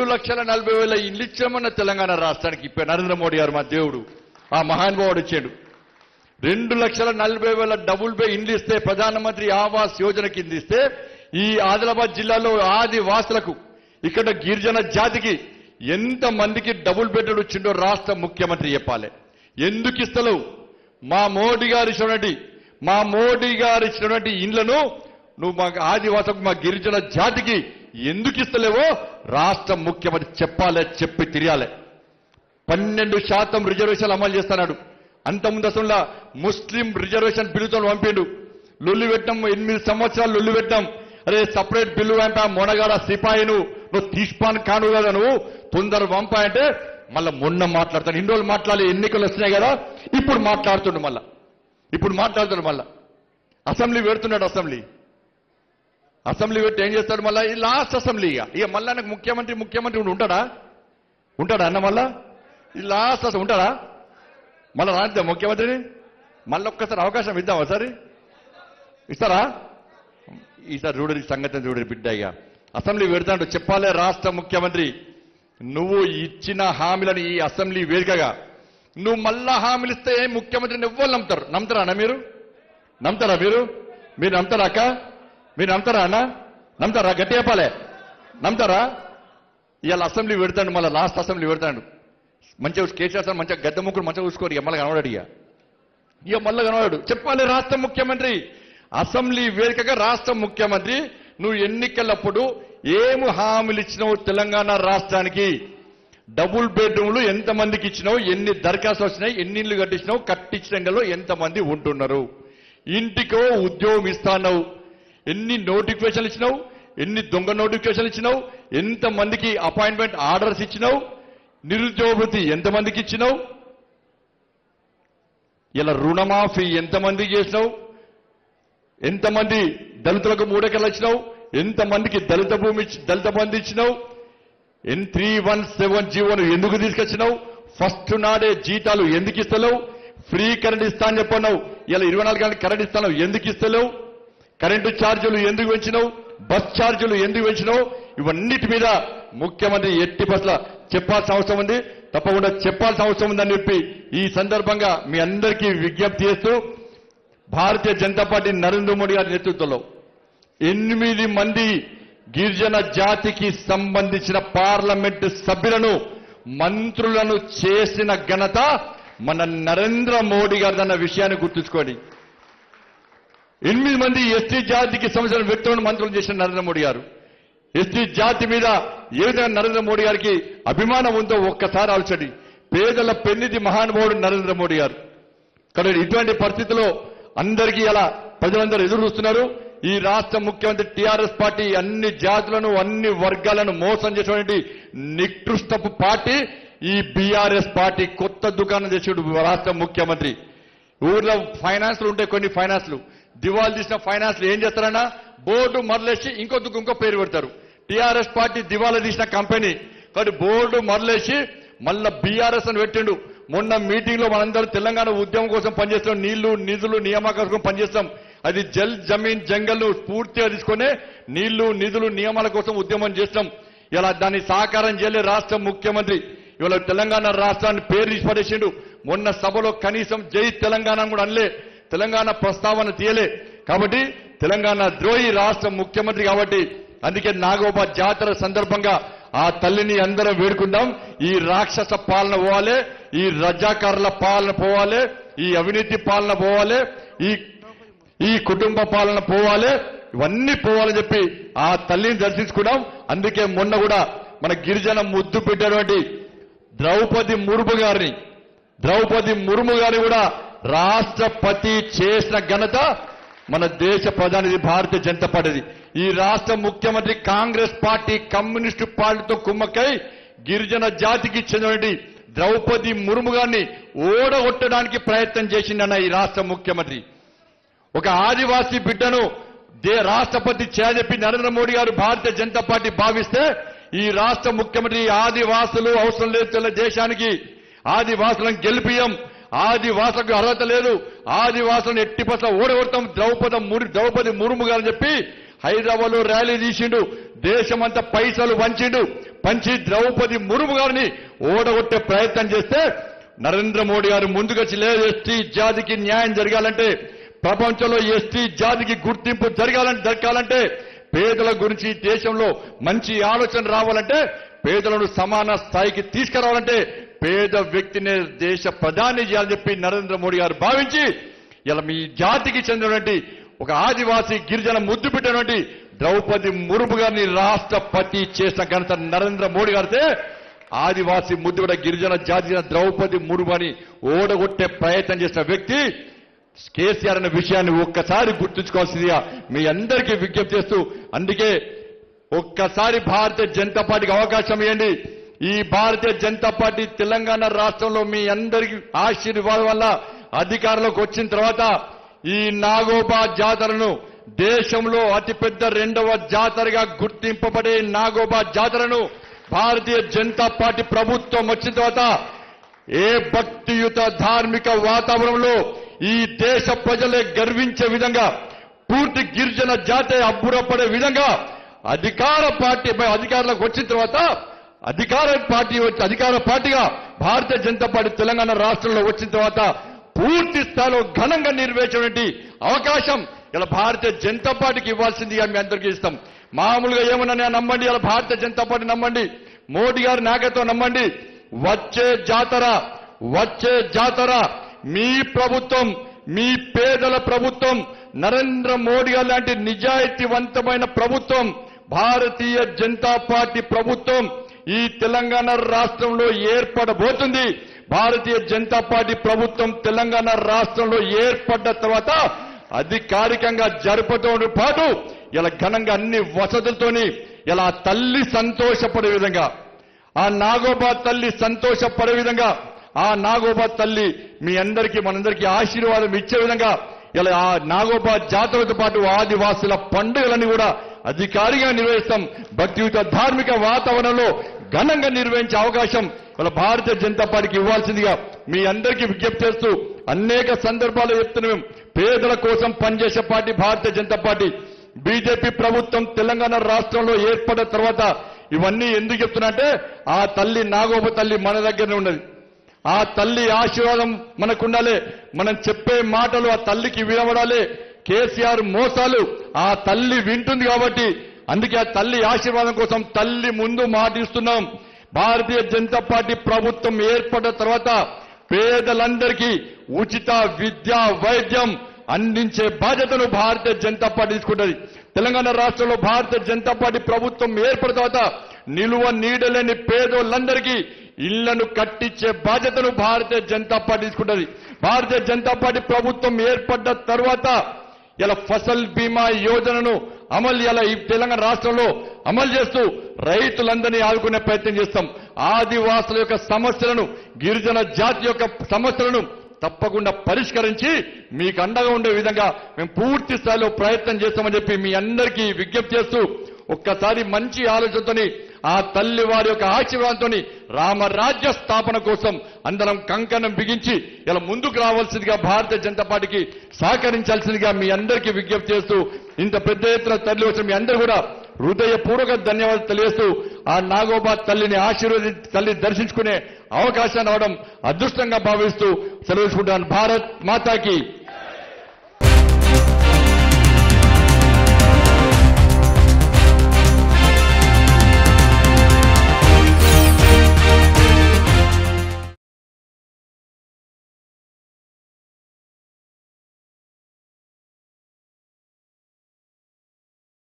రెండు లక్షల నలభై వేల ఇల్లు ఇచ్చామన్న తెలంగాణ రాష్ట్రానికి ఇప్పుడు నరేంద్ర మోడీ గారు మా దేవుడు ఆ మహానుభావుడు ఇచ్చాడు రెండు లక్షల నలభై వేల డబుల్ బే ఇండ్లు ఇస్తే ప్రధానమంత్రి ఆవాస్ యోజన కింద ఇస్తే ఈ ఆదిలాబాద్ జిల్లాలో ఆది వాసులకు ఇక్కడ గిరిజన జాతికి ఎంత మందికి డబుల్ బెడ్రూమ్ వచ్చిండో రాష్ట్ర ముఖ్యమంత్రి చెప్పాలి ఎందుకు ఇస్తలేవు మా మోడీ గారు ఇచ్చినటువంటి మా మోడీ గారు ఇచ్చినటువంటి ఇండ్లను నువ్వు మా ఆదివాసులకు మా గిరిజన జాతికి ఎందుకు ఇస్తలేవో రాష్ట్ర ముఖ్యమంత్రి చెప్పాలి చెప్పి తిరగాలి పన్నెండు శాతం రిజర్వేషన్లు అమలు చేస్తున్నాడు అంతకుముందు అసలు ముస్లిం రిజర్వేషన్ బిల్లుతో పంపిండు లొల్లి పెట్టాం ఎనిమిది సంవత్సరాలు లొల్లి పెట్టాం అరే సపరేట్ బిల్లు పంపా మొనగాడ సిపాయి నువ్వు నువ్వు తీసుకోని కాను కదా నువ్వు తొందర పంపా అంటే మళ్ళా మొన్న మాట్లాడతాను ఇన్ని రోజులు మాట్లాడి ఎన్నికలు వస్తున్నాయి కదా ఇప్పుడు మాట్లాడుతుండు మళ్ళా ఇప్పుడు మాట్లాడుతున్నాడు మళ్ళా అసెంబ్లీ పెడుతున్నాడు అసెంబ్లీ అసెంబ్లీ పెట్టి ఏం చేస్తాడు మళ్ళా ఈ లాస్ట్ అసెంబ్లీ ఇక ఇక మళ్ళా నాకు ముఖ్యమంత్రి ముఖ్యమంత్రి ఉండి ఉంటాడా ఉంటాడా అన్న మళ్ళా ఈ లాస్ట్ అసలు ఉంటాడా మళ్ళా రానిద్దా ముఖ్యమంత్రిని మళ్ళీ ఒక్కసారి అవకాశం ఇద్దాం ఒకసారి ఇస్తారా ఈసారి చూడరి సంగతి చూడరి బిడ్డ ఇక అసెంబ్లీ పెడతాడు చెప్పాలే రాష్ట్ర ముఖ్యమంత్రి నువ్వు ఇచ్చిన హామీలను ఈ అసెంబ్లీ వేదికగా నువ్వు మళ్ళా హామీలు ఇస్తే ముఖ్యమంత్రిని ఎవ్వరు నమ్ముతారు నమ్ముతారా అన్న మీరు నమ్ముతారా మీరు మీరు నమ్ముతారా అక్క మీరు నమ్ముతారా అన్న నమ్ముతారా గట్టి చెప్పాలే నమ్ముతారా ఇవాళ అసెంబ్లీ పెడతాడు మళ్ళీ లాస్ట్ అసెంబ్లీ పెడతాడు మంచిగా కేసీఆర్ సార్ మంచిగా గద్దె ముక్కుడు మంచిగా చూసుకోరు ఇక మళ్ళీ కనబడాడు ఇక ఇక మళ్ళీ కనబడాడు చెప్పాలి రాష్ట్ర ముఖ్యమంత్రి అసెంబ్లీ వేదికగా రాష్ట్ర ముఖ్యమంత్రి నువ్వు ఎన్నికలప్పుడు ఏమి హామీలు ఇచ్చినావు తెలంగాణ రాష్ట్రానికి డబుల్ బెడ్రూమ్లు ఎంతమందికి ఇచ్చినావు ఎన్ని దరఖాస్తు వచ్చినాయి ఎన్ని ఇల్లు కట్టించినావు కట్టించడంలో ఎంతమంది ఉంటున్నారు ఇంటికో ఉద్యోగం ఇస్తాన్నావు ఎన్ని నోటిఫికేషన్లు ఇచ్చినావు ఎన్ని దొంగ నోటిఫికేషన్లు ఇచ్చినావు ఎంతమందికి అపాయింట్మెంట్ ఆర్డర్స్ ఇచ్చినావు నిరుద్యోగృతి ఎంతమందికి ఇచ్చినావు ఇలా రుణమాఫీ ఎంతమందికి చేసినావు ఎంతమంది దళితులకు మూడెకరాలు ఇచ్చినావు ఎంతమందికి దళిత భూమి ఇచ్చి- దళిత బంధు ఇచ్చినావు ఎన్ త్రీ వన్ సెవెన్ జీవోను ఎందుకు తీసుకొచ్చినావు ఫస్ట్ నాడే జీతాలు ఎందుకు ఇస్తలేవు ఫ్రీ కరెంట్ ఇస్తా అని చెప్పన్నావు ఇలా ఇరవై నాలుగు గంటలు కరెంట్ ఇస్తాను ఎందుకు ఇస్తలేవు కరెంటు ఛార్జీలు ఎందుకు పెంచినావు బస్ ఛార్జీలు ఎందుకు పెంచినావు ఇవన్నిటి మీద ముఖ్యమంత్రి ఎట్టి బస్ల చెప్పాల్సిన అవసరం ఉంది తప్పకుండా చెప్పాల్సిన అవసరం ఉందని చెప్పి ఈ సందర్భంగా మీ అందరికీ విజ్ఞప్తి చేస్తూ భారతీయ జనతా పార్టీ నరేంద్ర మోడీ గారి నేతృత్వంలో ఎనిమిది మంది గిరిజన జాతికి సంబంధించిన పార్లమెంటు సభ్యులను మంత్రులను చేసిన ఘనత మన నరేంద్ర మోడీ గారిదన్న విషయాన్ని గుర్తుంచుకోండి ఎనిమిది మంది ఎస్టీ జాతికి సంబంధించిన వ్యక్తులను మంత్రులు చేసిన నరేంద్ర మోడీ గారు ఎస్టీ జాతి మీద ఏ విధంగా నరేంద్ర మోడీ గారికి అభిమానం ఉందో ఒక్కసారి ఆలోచండి పేదల పెన్నిధి మహానుభావుడు నరేంద్ర మోడీ గారు కాబట్టి ఇటువంటి పరిస్థితిలో అందరికీ అలా ప్రజలందరూ ఎదురు చూస్తున్నారు ఈ రాష్ట్ర ముఖ్యమంత్రి టీఆర్ఎస్ పార్టీ అన్ని జాతులను అన్ని వర్గాలను మోసం చేసినటువంటి నికృష్టపు పార్టీ ఈ బీఆర్ఎస్ పార్టీ కొత్త దుకాణం చేసేడు రాష్ట్ర ముఖ్యమంత్రి ఊర్లో ఫైనాన్స్లు ఉంటాయి కొన్ని ఫైనాన్స్లు దివాలు తీసిన ఫైనాన్స్లు ఏం చేస్తారన్నా బోర్డు మరలేసి ఇంకో దుక్కు ఇంకో పేరు పెడతారు టీఆర్ఎస్ పార్టీ దివాలా తీసిన కంపెనీ కాబట్టి బోర్డు మరలేసి మళ్ళా బీఆర్ఎస్ అని పెట్టిండు మొన్న మీటింగ్ లో మనందరం తెలంగాణ ఉద్యమం కోసం పనిచేస్తాం నీళ్లు నిధులు నియామకాల కోసం పనిచేస్తాం అది జల్ జమీన్ జంగల్ పూర్తిగా తీసుకునే నీళ్లు నిధులు నియమాల కోసం ఉద్యమం చేస్తాం ఇలా దాన్ని సాకారం చేయలే రాష్ట్ర ముఖ్యమంత్రి ఇవాళ తెలంగాణ రాష్ట్రాన్ని పేరు తీసి పడేసిండు మొన్న సభలో కనీసం జై తెలంగాణ అని కూడా అనలే తెలంగాణ ప్రస్తావన తీయలే కాబట్టి తెలంగాణ ద్రోహి రాష్ట్ర ముఖ్యమంత్రి కాబట్టి అందుకే నాగోబా జాతర సందర్భంగా ఆ తల్లిని అందరం వేడుకుందాం ఈ రాక్షస పాలన పోవాలి ఈ రజాకారుల పాలన పోవాలి ఈ అవినీతి పాలన పోవాలి ఈ ఈ కుటుంబ పాలన పోవాలి ఇవన్నీ పోవాలని చెప్పి ఆ తల్లిని దర్శించుకున్నాం అందుకే మొన్న కూడా మన గిరిజన ముద్దు పెట్టినటువంటి ద్రౌపది ముర్ము గారిని ద్రౌపది ముర్ము గారిని కూడా రాష్ట్రపతి చేసిన ఘనత మన దేశ ప్రధానిది భారతీయ జనతా పార్టీది ఈ రాష్ట్ర ముఖ్యమంత్రి కాంగ్రెస్ పార్టీ కమ్యూనిస్టు పార్టీతో కుమ్మక్కై గిరిజన జాతికి చెందినటువంటి ద్రౌపది ముర్ము గారిని ఓడగొట్టడానికి ప్రయత్నం చేసిందన్న ఈ రాష్ట్ర ముఖ్యమంత్రి ఒక ఆదివాసీ బిడ్డను దే రాష్ట్రపతి చేయజెప్పి నరేంద్ర మోడీ గారు భారతీయ జనతా పార్టీ భావిస్తే ఈ రాష్ట్ర ముఖ్యమంత్రి ఆదివాసులు అవసరం లేదు తెల్ల దేశానికి ఆదివాసులను గెలిపియం ఆదివాసులకు అర్హత లేదు ఆదివాసులను ఎట్టి పట్ల ఓడగొడతాం ద్రౌపది మురి ద్రౌపది ముర్ము గారు చెప్పి హైదరాబాద్ లో ర్యాలీ తీసిండు దేశమంతా పైసలు వంచిండు పంచి ద్రౌపది మురుము గారిని ఓడగొట్టే ప్రయత్నం చేస్తే నరేంద్ర మోడీ గారు ముందుకొచ్చి లేదు ఎస్టీ జాతికి న్యాయం జరగాలంటే ప్రపంచంలో ఎస్టీ జాతికి గుర్తింపు జరగాలంటే దక్కాలంటే పేదల గురించి ఈ దేశంలో మంచి ఆలోచన రావాలంటే పేదలను సమాన స్థాయికి తీసుకురావాలంటే పేద వ్యక్తిని దేశ ప్రధాని చేయాలని చెప్పి నరేంద్ర మోడీ గారు భావించి ఇలా మీ జాతికి చెందినటువంటి ఒక ఆదివాసీ గిరిజన ముద్దు పెట్టినటువంటి ద్రౌపది మురుము గారిని రాష్ట్రపతి చేసిన ఘనత నరేంద్ర మోడీ గారితే ఆదివాసీ ముద్దు కూడా గిరిజన జాతి ద్రౌపది మురుము అని ఓడగొట్టే ప్రయత్నం చేసిన వ్యక్తి కేసీఆర్ అనే విషయాన్ని ఒక్కసారి గుర్తుంచుకోవాల్సిందిగా మీ అందరికీ విజ్ఞప్తి చేస్తూ అందుకే ఒక్కసారి భారతీయ జనతా పార్టీకి అవకాశం ఇవ్వండి ఈ భారతీయ జనతా పార్టీ తెలంగాణ రాష్ట్రంలో మీ అందరికీ ఆశీర్వాదం వల్ల అధికారంలోకి వచ్చిన తర్వాత ఈ నాగోబా జాతరను దేశంలో అతిపెద్ద రెండవ జాతరగా గుర్తింపబడే నాగోబా జాతరను భారతీయ జనతా పార్టీ ప్రభుత్వం వచ్చిన తర్వాత ఏ భక్తియుత ధార్మిక వాతావరణంలో ఈ దేశ ప్రజలే గర్వించే విధంగా పూర్తి గిరిజన జాతి అబ్బురపడే విధంగా అధికార పార్టీ అధికారంలోకి వచ్చిన తర్వాత అధికార పార్టీ వచ్చి అధికార పార్టీగా భారతీయ జనతా పార్టీ తెలంగాణ రాష్ట్రంలో వచ్చిన తర్వాత పూర్తి స్థాయిలో ఘనంగా నిర్వహించినటువంటి అవకాశం ఇలా భారతీయ జనతా పార్టీకి ఇవ్వాల్సిందిగా మీ అందరికీ ఇస్తాం మామూలుగా ఏమన్నా నమ్మండి ఇలా భారతీయ జనతా పార్టీ నమ్మండి మోడీ గారి నాయకత్వం నమ్మండి వచ్చే జాతర వచ్చే జాతర మీ ప్రభుత్వం మీ పేదల ప్రభుత్వం నరేంద్ర మోడీ గారు లాంటి నిజాయితీవంతమైన ప్రభుత్వం భారతీయ జనతా పార్టీ ప్రభుత్వం ఈ తెలంగాణ రాష్ట్రంలో ఏర్పడబోతుంది భారతీయ జనతా పార్టీ ప్రభుత్వం తెలంగాణ రాష్ట్రంలో ఏర్పడ్డ తర్వాత అధికారికంగా జరుపుతో పాటు ఇలా ఘనంగా అన్ని వసతులతోని ఇలా తల్లి సంతోషపడే విధంగా ఆ నాగోబా తల్లి సంతోషపడే విధంగా ఆ నాగోబా తల్లి మీ అందరికీ మనందరికీ ఆశీర్వాదం ఇచ్చే విధంగా ఇలా ఆ నాగోబా జాతరతో పాటు ఆదివాసుల పండుగలన్నీ కూడా అధికారిగా నిర్వహిస్తాం భక్తియుత ధార్మిక వాతావరణంలో ఘనంగా నిర్వహించే అవకాశం ఇలా భారతీయ జనతా పార్టీకి ఇవ్వాల్సిందిగా మీ అందరికీ విజ్ఞప్తి చేస్తూ అనేక సందర్భాల్లో చెప్తున్నాం పేదల కోసం పనిచేసే party Bharatiya Janata Party BJP ప్రభుత్వం తెలంగాణ రాష్ట్రంలో ఏర్పడిన తర్వాత ఇవన్నీ ఎందుకు చెప్తున్నా అంటే ఆ తల్లి నాగోబ తల్లి మన దగ్గరనే ఉన్నది ఆ తల్లి ఆశీర్వాదం మనకు ఉండాలి మనం చెప్పే మాటలు ఆ తల్లికి వినబడాలి కేసీఆర్ మోసాలు ఆ తల్లి వింటుంది కాబట్టి అందుకే ఆ తల్లి ఆశీర్వాదం కోసం తల్లి ముందు మాటిస్తున్నాం భారతీయ జనతా పార్టీ ప్రభుత్వం ఏర్పడిన తర్వాత పేదలందరికీ ఉచిత విద్య వైద్యం అందించే బాధ్యతను భారతీయ జనతా పార్టీ తీసుకుంటుంది తెలంగాణ రాష్ట్రంలో భారతీయ జనతా పార్టీ ప్రభుత్వం ఏర్పడిన తర్వాత నిలువ నీడలేని పేదోళ్ళందరికీ ఇళ్లను కట్టించే బాధ్యతను భారతీయ జనతా పార్టీ తీసుకుంటుంది భారతీయ జనతా పార్టీ ప్రభుత్వం ఏర్పడ్డ తర్వాత ఇలా ఫసల్ బీమా యోజనను అమలు ఇలా ఈ తెలంగాణ రాష్ట్రంలో అమలు చేస్తూ రైతులందరినీ ఆదుకునే ప్రయత్నం చేస్తాం ఆదివాసుల యొక్క సమస్యలను గిరిజన జాతి యొక్క సమస్యలను తప్పకుండా పరిష్కరించి మీకు అండగా ఉండే విధంగా మేము పూర్తి స్థాయిలో ప్రయత్నం చేస్తామని చెప్పి మీ అందరికీ విజ్ఞప్తి చేస్తూ ఒక్కసారి మంచి ఆలోచనతోని ఆ తల్లి వారి యొక్క ఆశీర్వాదంతో రామరాజ్య స్థాపన కోసం అందరం కంకణం బిగించి ఇలా ముందుకు రావాల్సిందిగా భారతీయ జనతా పార్టీకి సహకరించాల్సిందిగా మీ అందరికీ విజ్ఞప్తి చేస్తూ ఇంత పెద్ద ఎత్తున తల్లి వచ్చిన మీ అందరూ కూడా హృదయపూర్వక ధన్యవాదాలు తెలియజేస్తూ ఆ నాగోబా తల్లిని ఆశీర్వది తల్లి దర్శించుకునే అవకాశాన్ని రావడం అదృష్టంగా భావిస్తూ సెలవుకుంటాను భారత్ మాతాకి